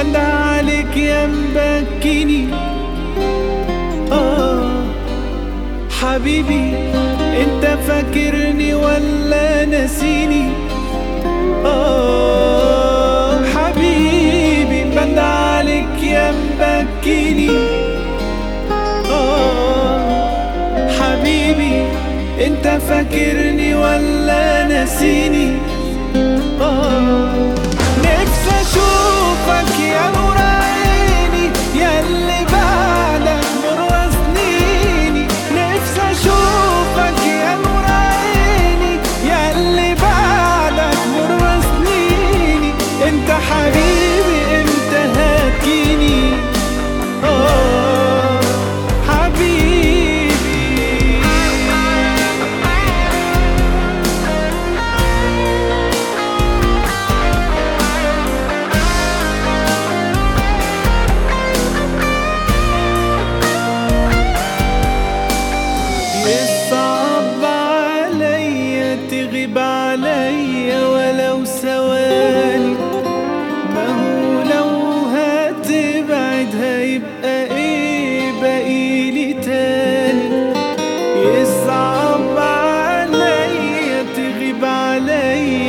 بند عليك يا مبكيني آه حبيبي انت فاكرني ولا ناسيني آه حبيبي بند عليك يا مبكيني آه حبيبي انت فاكرني ولا ناسيني آه نفسي اشوفك يا نور عيني يا اللي بعدك مر سنيني نفسي اشوفك يا نور عيني يا اللي بعدك مر سنيني انت حبيبي انت هتجيني اه حبيبي يصعب عليا تغيب عليا ولو ثواني ما هو لو هتبعد هيبقى ايه بقيلي تاني يصعب عليا تغيب عليا